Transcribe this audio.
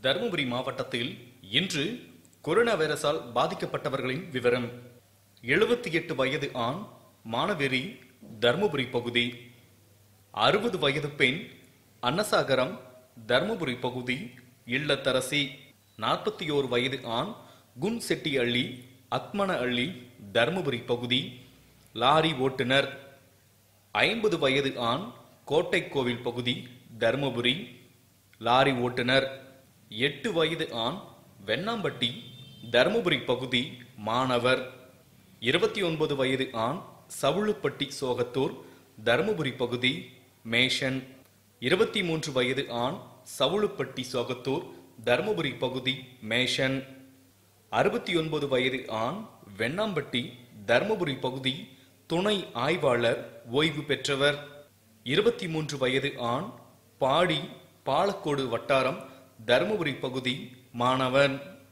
தருமபுரி மாவட்டத்தில் இன்று கொரோனா வைரஸால் பாதிக்கப்பட்டவர்களின் விவரம் எழுபத்தி எட்டு வயது ஆண் மானவெறி தருமபுரி பகுதி அறுபது வயது பெண் அன்னசாகரம் தருமபுரி பகுதி இல்லத்தரசி நாற்பத்தி ஓரு வயது ஆண் குன் செட்டி அள்ளி அக்மன அள்ளி தருமபுரி பகுதி லாரி ஓட்டுநர் ஐம்பது வயது ஆண் கோட்டை கோவில் பகுதி தருமபுரி லாரி ஓட்டுநர் எட்டு வயது ஆண் வெண்ணாம்பட்டி தருமபுரி பகுதி மாணவர் இருபத்தி ஒன்பது வயது ஆண் சவுளுப்பட்டி சோகத்தூர் தருமபுரி பகுதி மேஷன் இருபத்தி மூன்று வயது ஆண் சவுளுப்பட்டி சோகத்தூர் தருமபுரி பகுதி மேஷன் அறுபத்தி ஒன்பது வயது ஆண் வெண்ணாம்பட்டி தர்மபுரி பகுதி துணை ஆய்வாளர் ஓய்வு பெற்றவர் இருபத்தி மூன்று வயது ஆண் பாடி பாலக்கோடு வட்டாரம் தருமபுரி பகுதி மாணவன்